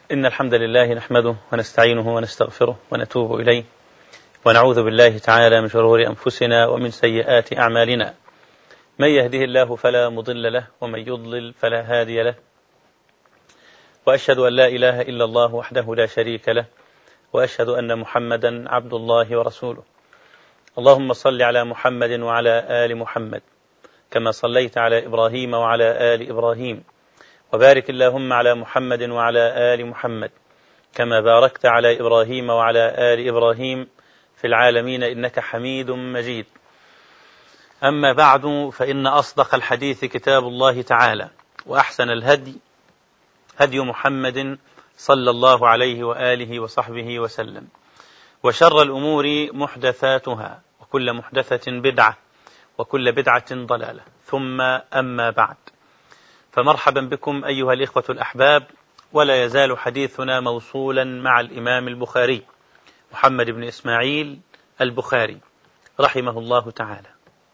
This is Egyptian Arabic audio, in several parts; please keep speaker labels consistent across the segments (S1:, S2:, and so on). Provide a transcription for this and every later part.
S1: إن الحمد لله نحمده ونستعينه ونستغفره ونتوب إليه ونعوذ بالله تعالى من شرور أنفسنا ومن سيئات أعمالنا من يهده الله فلا مضل له ومن يضلل فلا هادي له وأشهد أن لا إله إلا الله وحده لا شريك له وأشهد أن محمدا عبد الله ورسوله اللهم صل على محمد وعلى آل محمد كما صليت على إبراهيم وعلى آل إبراهيم وبارك اللهم على محمد وعلى آل محمد كما باركت على إبراهيم وعلى آل إبراهيم في العالمين إنك حميد مجيد أما بعد فإن أصدق الحديث كتاب الله تعالى وأحسن الهدي هدي محمد صلى الله عليه وآله وصحبه وسلم وشر الأمور محدثاتها وكل محدثة بدعة وكل بدعة ضلالة ثم أما بعد فمرحبا بكم أيها الإخوة الأحباب ولا يزال حديثنا موصولا مع الإمام البخاري محمد بن إسماعيل البخاري رحمه الله تعالى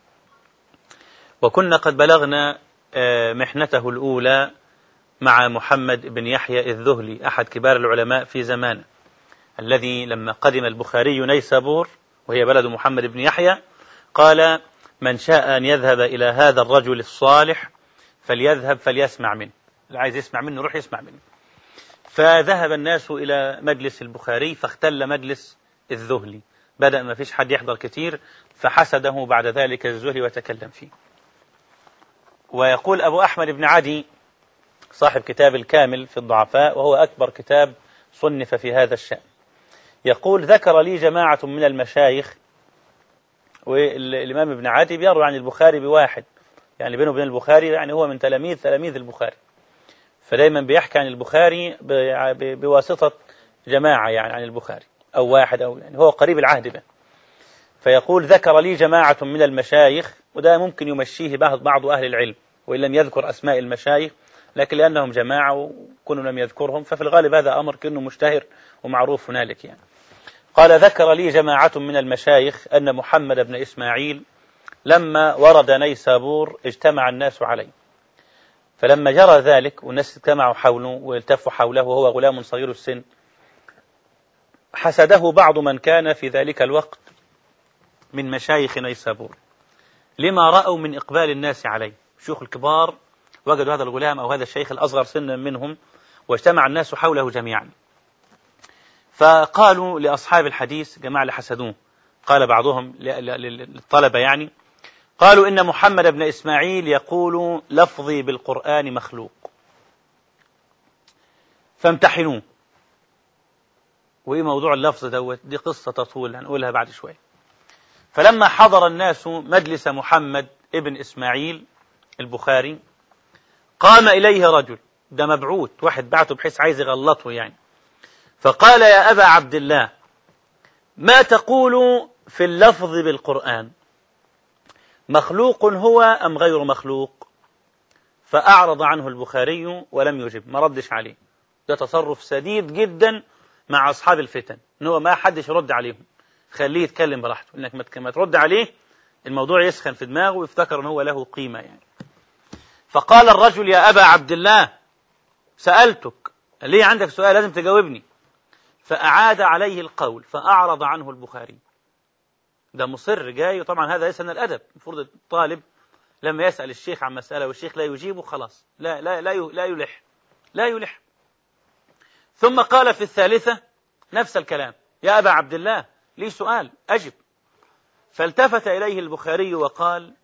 S1: وكنا قد بلغنا محنته الأولى مع محمد بن يحيى الذهلي أحد كبار العلماء في زمانه الذي لما قدم البخاري نيسابور وهي بلد محمد بن يحيى قال من شاء أن يذهب إلى هذا الرجل الصالح فليذهب فليسمع منه اللي عايز يسمع منه يروح يسمع منه فذهب الناس إلى مجلس البخاري فاختل مجلس الذهلي بدأ ما فيش حد يحضر كتير فحسده بعد ذلك الزهري وتكلم فيه ويقول أبو أحمد بن عدي صاحب كتاب الكامل في الضعفاء وهو أكبر كتاب صنف في هذا الشأن يقول ذكر لي جماعة من المشايخ والإمام ابن عدي بيروي عن البخاري بواحد يعني بينه وبين البخاري يعني هو من تلاميذ تلاميذ البخاري فدايما بيحكي عن البخاري بواسطة جماعة يعني عن البخاري أو واحد أو يعني هو قريب العهد به فيقول ذكر لي جماعة من المشايخ وده ممكن يمشيه بعض أهل العلم وإن لم يذكر أسماء المشايخ لكن لأنهم جماعة وكونوا لم يذكرهم ففي الغالب هذا أمر كأنه مشتهر ومعروف هنالك يعني قال ذكر لي جماعة من المشايخ أن محمد بن إسماعيل لما ورد نيسابور اجتمع الناس عليه فلما جرى ذلك والناس اجتمعوا حوله والتفوا حوله وهو غلام صغير السن حسده بعض من كان في ذلك الوقت من مشايخ نيسابور لما رأوا من إقبال الناس عليه شيوخ الكبار وجدوا هذا الغلام أو هذا الشيخ الأصغر سنا منهم واجتمع الناس حوله جميعا فقالوا لأصحاب الحديث جماعة اللي حسدوه قال بعضهم للطلبة يعني قالوا إن محمد بن إسماعيل يقول لفظي بالقرآن مخلوق فامتحنوه وإيه موضوع اللفظ دوت دي قصة تطول هنقولها بعد شوية فلما حضر الناس مجلس محمد ابن إسماعيل البخاري قام إليه رجل ده مبعوث واحد بعته بحيث عايز يغلطه يعني فقال يا أبا عبد الله ما تقول في اللفظ بالقرآن مخلوق هو أم غير مخلوق فأعرض عنه البخاري ولم يجب ما ردش عليه ده تصرف سديد جدا مع أصحاب الفتن إن هو ما حدش يرد عليهم خليه يتكلم براحته إنك ما ترد عليه الموضوع يسخن في دماغه ويفتكر إن هو له قيمة يعني فقال الرجل يا أبا عبد الله سألتك ليه عندك سؤال لازم تجاوبني فأعاد عليه القول فأعرض عنه البخاري ده مصر جاي وطبعا هذا ليس من الأدب المفروض الطالب لما يسأل الشيخ عن مسألة والشيخ لا يجيبه خلاص لا لا لا لا يلح لا يلح ثم قال في الثالثة نفس الكلام يا أبا عبد الله لي سؤال أجب فالتفت إليه البخاري وقال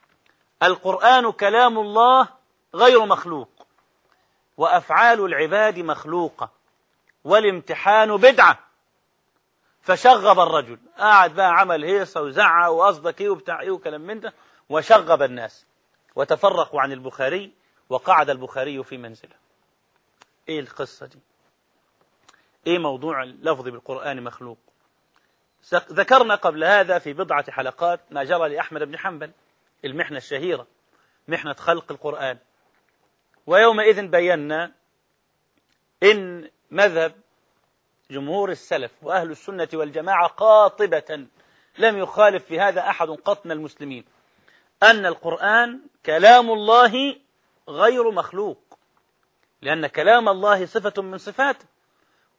S1: القرآن كلام الله غير مخلوق وأفعال العباد مخلوقة والامتحان بدعة فشغب الرجل قاعد بقى عمل هيصة وزعة وقصدك ايه وبتاع ايه وكلام من ده وشغب الناس وتفرقوا عن البخاري وقعد البخاري في منزله ايه القصة دي ايه موضوع اللفظ بالقرآن مخلوق ذكرنا قبل هذا في بضعة حلقات ما جرى لأحمد بن حنبل المحنة الشهيرة محنة خلق القرآن ويومئذ بينا إن مذهب جمهور السلف وأهل السنة والجماعة قاطبة لم يخالف في هذا أحد قط من المسلمين أن القرآن كلام الله غير مخلوق لأن كلام الله صفة من صفاته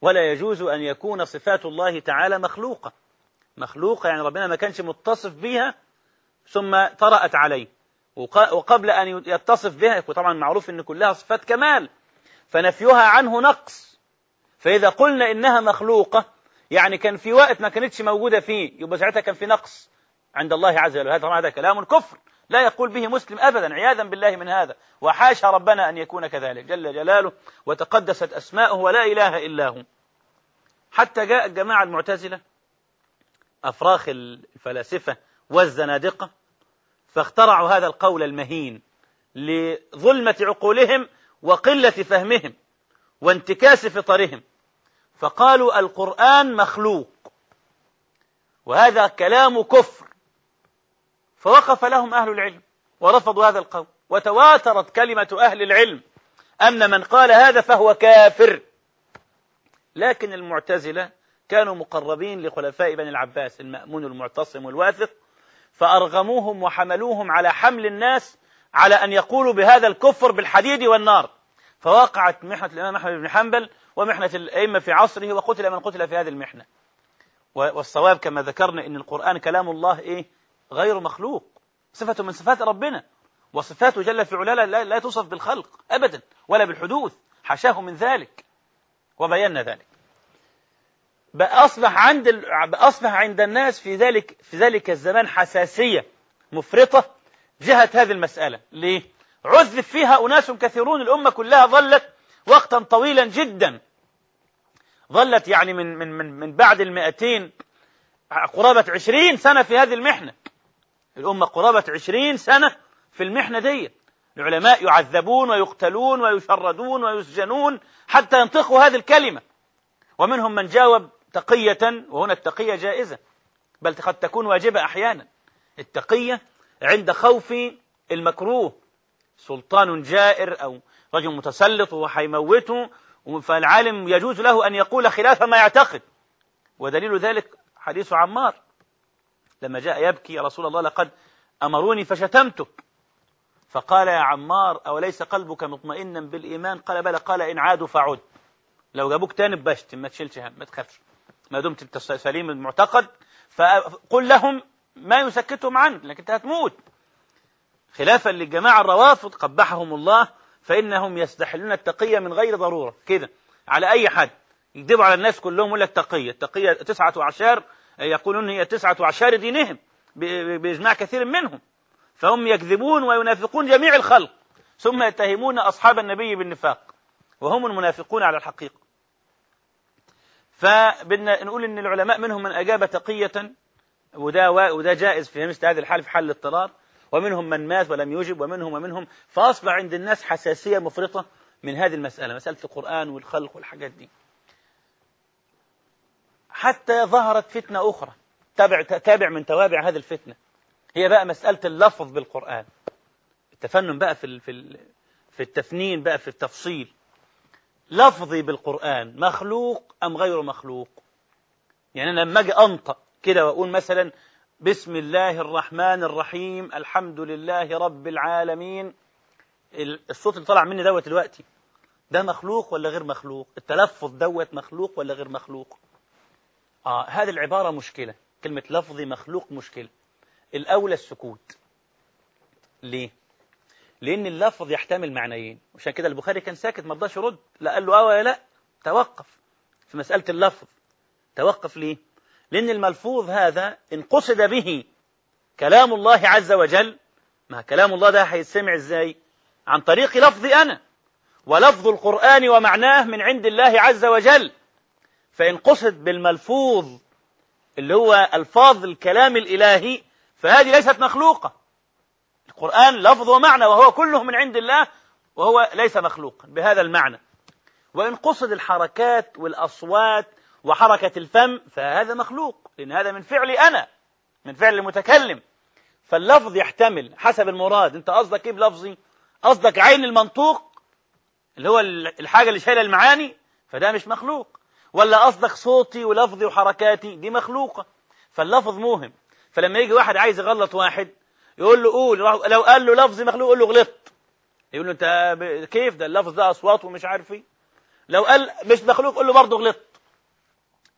S1: ولا يجوز أن يكون صفات الله تعالى مخلوقة مخلوقة يعني ربنا ما كانش متصف بها ثم طرأت عليه وقبل أن يتصف بها طبعا معروف أن كلها صفات كمال فنفيها عنه نقص فإذا قلنا إنها مخلوقة يعني كان في وقت ما كانتش موجودة فيه يبقى ساعتها كان في نقص عند الله عز وجل هذا طبعا هذا كلام كفر لا يقول به مسلم أبدا عياذا بالله من هذا وحاشا ربنا أن يكون كذلك جل جلاله وتقدست أسماؤه ولا إله إلا هو حتى جاء الجماعة المعتزلة أفراخ الفلاسفة والزنادقة فاخترعوا هذا القول المهين لظلمة عقولهم وقلة فهمهم وانتكاس فطرهم فقالوا القرآن مخلوق وهذا كلام كفر فوقف لهم أهل العلم ورفضوا هذا القول وتواترت كلمة أهل العلم أن من قال هذا فهو كافر لكن المعتزلة كانوا مقربين لخلفاء بني العباس المأمون المعتصم الواثق فأرغموهم وحملوهم على حمل الناس على أن يقولوا بهذا الكفر بالحديد والنار فوقعت محنة الإمام أحمد بن حنبل ومحنة الأئمة في عصره وقتل من قتل في هذه المحنة والصواب كما ذكرنا أن القرآن كلام الله إيه غير مخلوق صفة من صفات ربنا وصفاته جل في علاه لا, لا توصف بالخلق أبدا ولا بالحدوث حاشاه من ذلك وبينا ذلك بقى أصبح عند ال... أصبح عند الناس في ذلك في ذلك الزمان حساسية مفرطة جهة هذه المسألة ليه؟ عذب فيها أناس كثيرون الأمة كلها ظلت وقتا طويلا جدا ظلت يعني من من من من بعد المئتين قرابة عشرين سنة في هذه المحنة الأمة قرابة عشرين سنة في المحنة دي العلماء يعذبون ويقتلون ويشردون ويسجنون حتى ينطقوا هذه الكلمة ومنهم من جاوب تقية وهنا التقية جائزة بل قد تكون واجبة أحيانا التقية عند خوف المكروه سلطان جائر أو رجل متسلط وحيموته فالعالم يجوز له أن يقول خلاف ما يعتقد ودليل ذلك حديث عمار لما جاء يبكي يا رسول الله لقد أمروني فشتمتك فقال يا عمار أوليس قلبك مطمئنا بالإيمان قال بلى قال إن عادوا فعد لو جابوك تاني بشتم ما تشيلش هم ما تخافش ما دمت سليم المعتقد فقل لهم ما يسكتهم عنك لكن انت هتموت خلافا للجماعة الروافض قبحهم الله فإنهم يستحلون التقية من غير ضرورة كده على أي حد يكذبوا على الناس كلهم يقول لك تقية التقية تسعة عشر يقولون هي تسعة عشر دينهم بإجماع كثير منهم فهم يكذبون وينافقون جميع الخلق ثم يتهمون أصحاب النبي بالنفاق وهم المنافقون على الحقيقة فبدنا نقول ان العلماء منهم من اجاب تقية وده وده جائز في مثل هذه الحال في حل الاضطرار ومنهم من مات ولم يجب ومنهم ومنهم فاصبح عند الناس حساسية مفرطة من هذه المسألة مسألة القرآن والخلق والحاجات دي حتى ظهرت فتنة أخرى تابع تابع من توابع هذه الفتنة هي بقى مسألة اللفظ بالقرآن التفنن بقى في في في التفنين بقى في التفصيل لفظي بالقرآن مخلوق أم غير مخلوق يعني أنا لما أجي أنطق كده وأقول مثلا بسم الله الرحمن الرحيم الحمد لله رب العالمين الصوت اللي طلع مني دوت دلوقتي ده مخلوق ولا غير مخلوق التلفظ دوت مخلوق ولا غير مخلوق آه هذه العبارة مشكلة كلمة لفظي مخلوق مشكلة الأولى السكوت ليه لأن اللفظ يحتمل معنيين عشان كده البخاري كان ساكت ما رضاش يرد لا قال له اه ولا لا توقف في مسألة اللفظ توقف ليه لأن الملفوظ هذا إن قصد به كلام الله عز وجل ما كلام الله ده هيسمع ازاي عن طريق لفظي أنا ولفظ القرآن ومعناه من عند الله عز وجل فإن قصد بالملفوظ اللي هو ألفاظ الكلام الإلهي فهذه ليست مخلوقة القرآن لفظ ومعنى وهو كله من عند الله وهو ليس مخلوقا بهذا المعنى وإن قصد الحركات والأصوات وحركة الفم فهذا مخلوق لأن هذا من فعلي أنا من فعل المتكلم فاللفظ يحتمل حسب المراد أنت قصدك إيه بلفظي قصدك عين المنطوق اللي هو الحاجة اللي شايلة المعاني فده مش مخلوق ولا قصدك صوتي ولفظي وحركاتي دي مخلوقة فاللفظ موهم فلما يجي واحد عايز يغلط واحد يقول له قول لو قال له لفظ مخلوق يقول له غلطت يقول له انت كيف ده اللفظ ده اصوات ومش عارف ايه لو قال مش مخلوق قول له برضه غلطت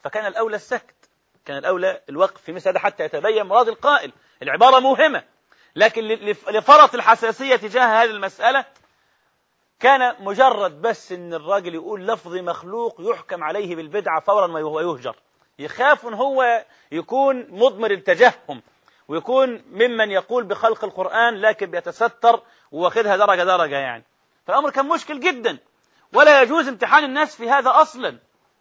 S1: فكان الأولى السكت كان الأولى الوقف في مثل هذا حتى يتبين مراد القائل العبارة مهمة لكن لفرط الحساسية تجاه هذه المسألة كان مجرد بس ان الراجل يقول لفظ مخلوق يحكم عليه بالبدعة فورا وهو يهجر يخاف ان هو يكون مضمر التجهم ويكون ممن يقول بخلق القرآن لكن بيتستر واخدها درجة درجة يعني فالأمر كان مشكل جدا ولا يجوز امتحان الناس في هذا أصلا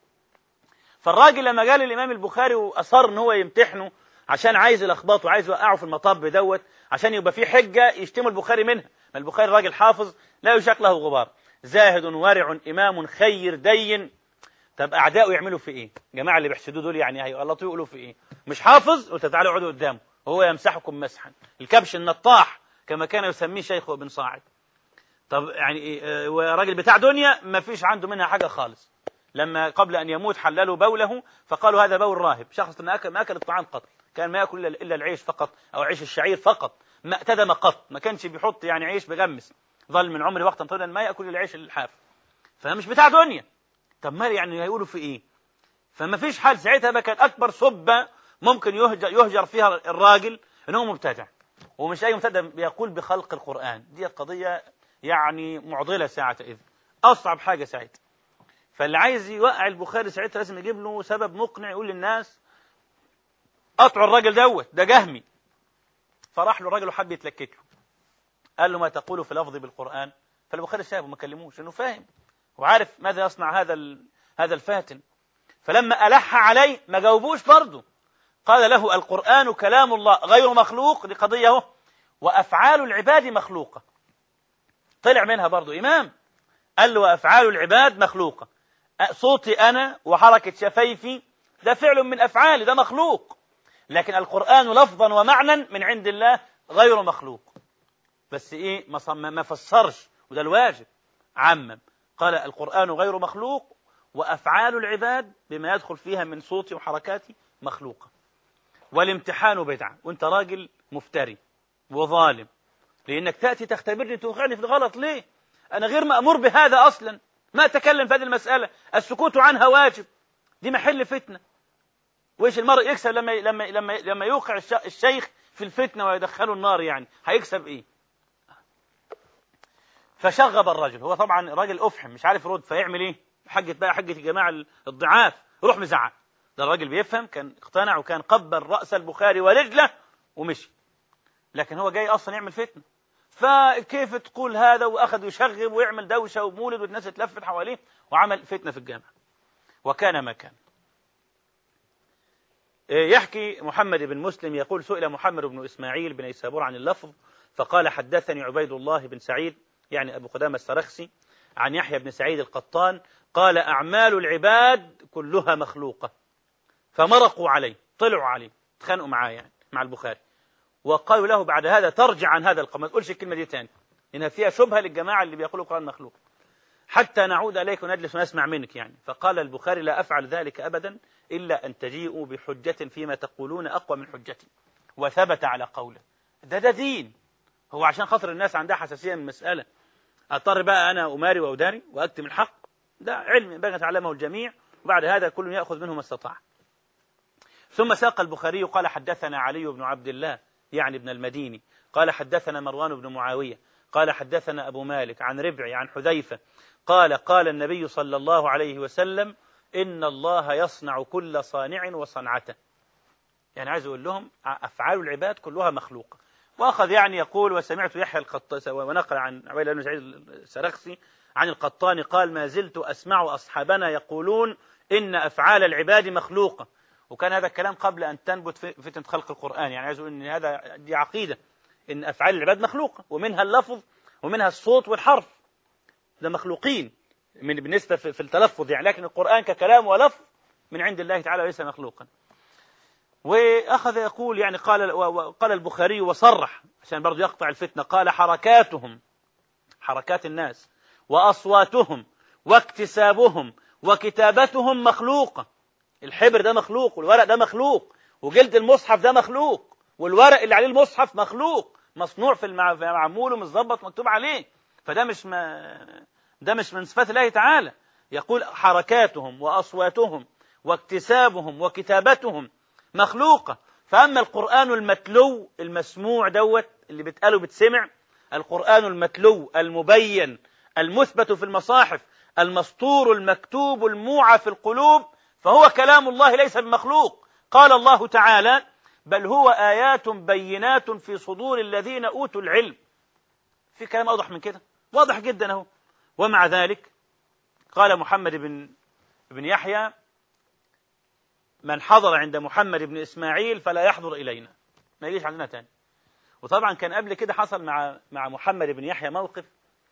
S1: فالراجل لما قال الإمام البخاري وأصر ان هو يمتحنه عشان عايز يلخبطه وعايز يوقعه في المطب دوت عشان يبقى في حجة يشتموا البخاري منها ما البخاري راجل حافظ لا يشاك له غبار زاهد ورع إمام خير دين طب أعداؤه يعملوا في إيه جماعة اللي بيحسدوه دول يعني هيغلطوا يقولوا في إيه مش حافظ قلت تعالوا اقعدوا قدامه وهو يمسحكم مسحا الكبش النطاح كما كان يسميه شيخه ابن صاعد طب يعني إيه وراجل بتاع دنيا ما فيش عنده منها حاجة خالص لما قبل أن يموت حللوا بوله فقالوا هذا بول راهب شخص ما أكل, ما أكل الطعام قط كان ما يأكل إلا العيش فقط أو عيش الشعير فقط ما اعتدم قط ما كانش بيحط يعني عيش بغمس ظل من عمري وقتا طويلا ما يأكل العيش الحاف فمش بتاع دنيا طب ما يعني هيقولوا في إيه فما فيش حال ساعتها بقى كان أكبر سبة ممكن يهجر, يهجر فيها الراجل إنه مبتدع ومش أي مبتدع بيقول بخلق القرآن دي قضية يعني معضلة ساعة إذ أصعب حاجة ساعتها فاللي عايز يوقع البخاري ساعتها لازم يجيب له سبب مقنع يقول للناس قطعوا الراجل دوت ده جهمي فراح له الراجل وحب يتلكك له قال له ما تقول في لفظي بالقرآن فالبخاري سابه ما كلموش لأنه فاهم وعارف ماذا يصنع هذا هذا الفاتن فلما ألح عليه ما جاوبوش برضه قال له القرآن كلام الله غير مخلوق دي قضية وأفعال العباد مخلوقة طلع منها برضه إمام قال له وأفعال العباد مخلوقة صوتي أنا وحركة شفايفي ده فعل من أفعالي ده مخلوق لكن القرآن لفظا ومعنى من عند الله غير مخلوق بس إيه ما فسرش وده الواجب عمم قال القرآن غير مخلوق وأفعال العباد بما يدخل فيها من صوتي وحركاتي مخلوقة والامتحان بدعة وانت راجل مفتري وظالم لأنك تأتي تختبرني توقعني في الغلط ليه أنا غير مأمور بهذا أصلا ما أتكلم في هذه المسألة السكوت عنها واجب دي محل فتنة وإيش المرء يكسب لما لما لما لما يوقع الشيخ في الفتنة ويدخله النار يعني هيكسب إيه فشغب الرجل هو طبعا راجل أفحم مش عارف يرد فيعمل إيه حجة بقى حجة الجماعة الضعاف روح مزعق ده الراجل بيفهم كان اقتنع وكان قبل رأس البخاري ورجله ومشي لكن هو جاي أصلا يعمل فتنة فكيف تقول هذا وأخذ يشغب ويعمل دوشة ومولد والناس تلفت حواليه وعمل فتنة في الجامع وكان ما كان يحكي محمد بن مسلم يقول سئل محمد بن إسماعيل بن إسابور عن اللفظ فقال حدثني عبيد الله بن سعيد يعني أبو قدامة السرخسي عن يحيى بن سعيد القطان قال أعمال العباد كلها مخلوقة فمرقوا عليه طلعوا عليه تخانقوا معاه يعني مع البخاري وقالوا له بعد هذا ترجع عن هذا القول ما تقولش الكلمة دي تاني لأنها فيها شبهة للجماعة اللي بيقولوا القرآن مخلوق حتى نعود إليك ونجلس ونسمع منك يعني فقال البخاري لا أفعل ذلك أبدا إلا أن تجيئوا بحجة فيما تقولون أقوى من حجتي وثبت على قوله ده ده دين هو عشان خاطر الناس عندها حساسية من المسألة أضطر بقى أنا أماري وأداري وأكتم الحق ده علم ينبغي يتعلمه الجميع وبعد هذا كل يأخذ منه ما استطاع ثم ساق البخاري قال حدثنا علي بن عبد الله يعني ابن المديني قال حدثنا مروان بن معاوية قال حدثنا أبو مالك عن ربعي عن حذيفة قال قال النبي صلى الله عليه وسلم إن الله يصنع كل صانع وصنعته يعني عايز أقول لهم أفعال العباد كلها مخلوقة وأخذ يعني يقول وسمعت يحيى القطان ونقل عن عبيد بن سعيد السرخسي عن القطان قال ما زلت أسمع أصحابنا يقولون إن أفعال العباد مخلوقة وكان هذا الكلام قبل أن تنبت فتنة خلق القرآن يعني عايز أقول إن هذا دي عقيدة إن أفعال العباد مخلوقة ومنها اللفظ ومنها الصوت والحرف ده مخلوقين من بالنسبة في التلفظ يعني لكن القرآن ككلام ولفظ من عند الله تعالى وليس مخلوقا وأخذ يقول يعني قال قال البخاري وصرح عشان برضه يقطع الفتنة قال حركاتهم حركات الناس وأصواتهم واكتسابهم وكتابتهم مخلوقة الحبر ده مخلوق والورق ده مخلوق وجلد المصحف ده مخلوق والورق اللي عليه المصحف مخلوق مصنوع في المعمول ومتظبط مكتوب عليه فده مش ما ده مش من صفات الله تعالى يقول حركاتهم وأصواتهم واكتسابهم وكتابتهم مخلوقة فأما القرآن المتلو المسموع دوت اللي بتقاله بتسمع القرآن المتلو المبين المثبت في المصاحف المسطور المكتوب الموعى في القلوب فهو كلام الله ليس بمخلوق قال الله تعالى بل هو آيات بينات في صدور الذين أوتوا العلم في كلام أوضح من كده واضح جدا أهو ومع ذلك قال محمد بن بن يحيى من حضر عند محمد بن إسماعيل فلا يحضر إلينا ما يجيش عندنا تاني وطبعا كان قبل كده حصل مع مع محمد بن يحيى موقف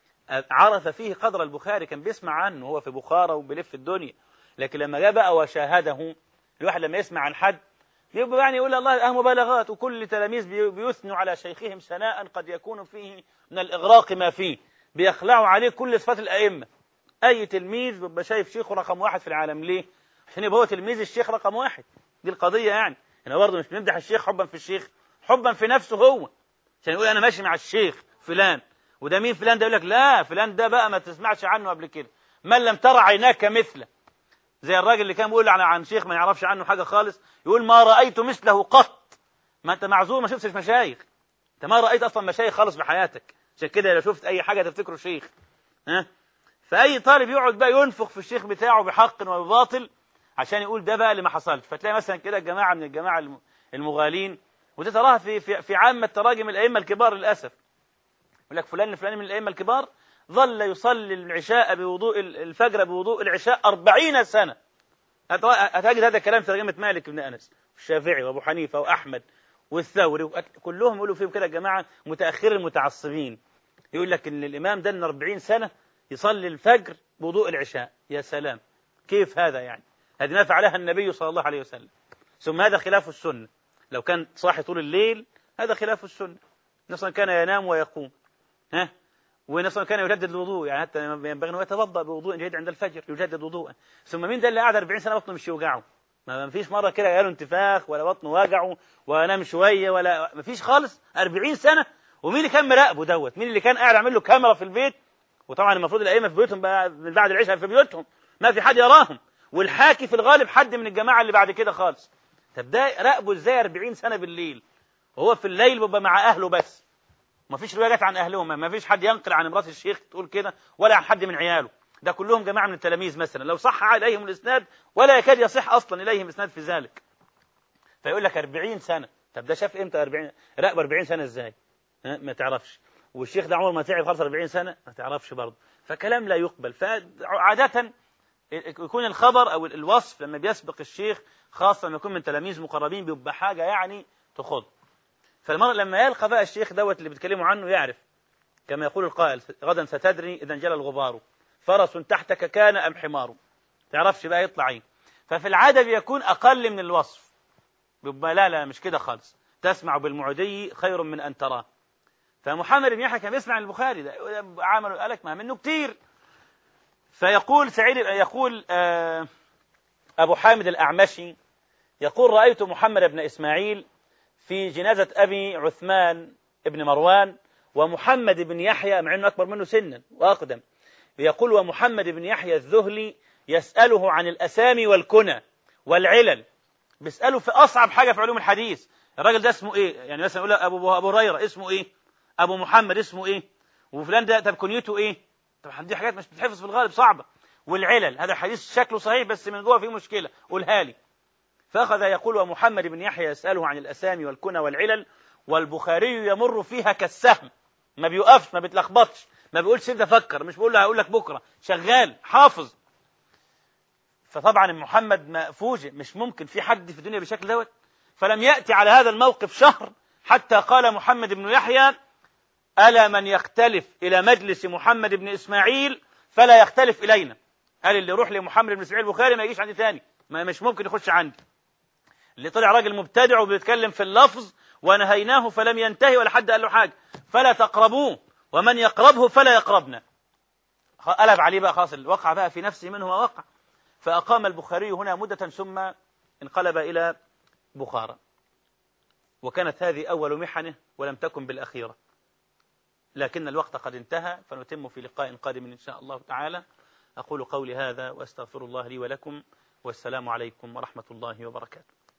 S1: عرف فيه قدر البخاري كان بيسمع عنه هو في بخارى وبيلف الدنيا لكن لما جاء بقى وشاهده الواحد لما يسمع عن حد يبقى يعني يقول الله اه مبالغات وكل تلاميذ بيثنوا على شيخهم ثناء قد يكون فيه من الإغراق ما فيه بيخلعوا عليه كل صفات الأئمة أي تلميذ بيبقى شايف شيخه رقم واحد في العالم ليه؟ عشان يبقى هو تلميذ الشيخ رقم واحد دي القضية يعني احنا برضه مش بنمدح الشيخ حبا في الشيخ حبا في نفسه هو عشان يقول أنا ماشي مع الشيخ فلان وده مين فلان ده يقول لك لا فلان ده بقى ما تسمعش عنه قبل كده من لم ترى عيناك مثله زي الراجل اللي كان بيقول عن عن شيخ ما يعرفش عنه حاجة خالص يقول ما رأيت مثله قط ما أنت معذور ما شفتش مشايخ أنت ما رأيت أصلا مشايخ خالص بحياتك عشان كده لو شفت أي حاجة تفتكره شيخ ها فأي طالب يقعد بقى ينفخ في الشيخ بتاعه بحق وبباطل عشان يقول ده بقى اللي ما حصلش فتلاقي مثلا كده جماعة من الجماعة المغالين ودي تراها في في في عامة تراجم الأئمة الكبار للأسف يقول لك فلان الفلاني من الأئمة الكبار ظل يصلي العشاء بوضوء الفجر بوضوء العشاء أربعين سنة هتجد هذا الكلام في ترجمة مالك بن أنس والشافعي وأبو حنيفة وأحمد والثوري كلهم يقولوا فيهم كده يا جماعة متأخر المتعصبين يقول لك إن الإمام ده 40 سنة يصلي الفجر بوضوء العشاء يا سلام كيف هذا يعني هذه ما فعلها النبي صلى الله عليه وسلم ثم هذا خلاف السنة لو كان صاحي طول الليل هذا خلاف السنة نصلا كان ينام ويقوم ها ونصلا كان يجدد الوضوء يعني حتى ينبغي انه يتوضا بوضوء جيد عند الفجر يجدد وضوءا ثم مين ده اللي قاعد 40 سنه بطنه مش يوجعه ما فيش مره كده جاله انتفاخ ولا بطنه وجعه ونام شويه ولا ما فيش خالص 40 سنه ومين اللي كان مراقبه دوت مين اللي كان قاعد عامل له كاميرا في البيت وطبعا المفروض الائمه في بيوتهم بقى من بعد العشاء في بيوتهم ما في حد يراهم والحاكي في الغالب حد من الجماعه اللي بعد كده خالص طب ده راقبه ازاي 40 سنه بالليل وهو في الليل بيبقى مع اهله بس ما فيش روايات عن اهلهم ما فيش حد ينقل عن امراه الشيخ تقول كده ولا عن حد من عياله ده كلهم جماعه من التلاميذ مثلا لو صح اليهم الاسناد ولا يكاد يصح اصلا اليهم اسناد في ذلك فيقول لك 40 سنه طب ده شاف امتى 40 راقب 40 سنه ازاي ما تعرفش والشيخ ده عمره ما تعب خالص 40 سنه ما تعرفش برضه فكلام لا يقبل فعاده يكون الخبر او الوصف لما بيسبق الشيخ خاصه لما يكون من تلاميذ مقربين بيبقى حاجه يعني تخض فالمرء لما يلقى بقى الشيخ دوت اللي بيتكلموا عنه يعرف كما يقول القائل غدا ستدري إذا انجلى الغبار فرس تحتك كان أم حمار تعرفش بقى يطلع عين ففي العادة بيكون أقل من الوصف بيبقى لا لا مش كده خالص تسمع بالمعدي خير من أن تراه فمحمد بن يحيى كان بيسمع البخاري ده عمله قال لك ما منه كتير فيقول سعيد يقول آه أبو حامد الأعمشي يقول رأيت محمد بن إسماعيل في جنازة أبي عثمان بن مروان ومحمد بن يحيى مع أنه أكبر منه سنا وأقدم يقول ومحمد بن يحيى الذهلي يسأله عن الأسامي والكنى والعلل بيسأله في أصعب حاجة في علوم الحديث الراجل ده اسمه إيه يعني مثلا يقول أبو أبو هريرة اسمه إيه أبو محمد اسمه إيه وفلان ده طب كنيته إيه طب دي حاجات مش بتتحفظ في الغالب صعبة والعلل هذا الحديث شكله صحيح بس من جوه فيه مشكلة قولها لي فأخذ يقول ومحمد بن يحيى يسأله عن الأسامي والكنى والعلل والبخاري يمر فيها كالسهم ما بيوقفش ما بيتلخبطش ما بيقولش سيبني افكر مش بيقول له هقول لك بكره شغال حافظ فطبعا محمد ما فوجئ مش ممكن في حد في الدنيا بالشكل دوت فلم يأتي على هذا الموقف شهر حتى قال محمد بن يحيى ألا من يختلف إلى مجلس محمد بن إسماعيل فلا يختلف إلينا قال اللي يروح لمحمد بن إسماعيل البخاري ما يجيش عندي تاني ما مش ممكن يخش عندي اللي طلع راجل مبتدع وبيتكلم في اللفظ ونهيناه فلم ينتهي ولا حد قال له حاجة فلا تقربوه ومن يقربه فلا يقربنا قلب عليه بقى خلاص وقع بقى في نفسه منه ما وقع فأقام البخاري هنا مدة ثم انقلب إلى بخارى وكانت هذه أول محنه ولم تكن بالأخيرة لكن الوقت قد انتهى فنتم في لقاء قادم إن شاء الله تعالى أقول قولي هذا وأستغفر الله لي ولكم والسلام عليكم ورحمة الله وبركاته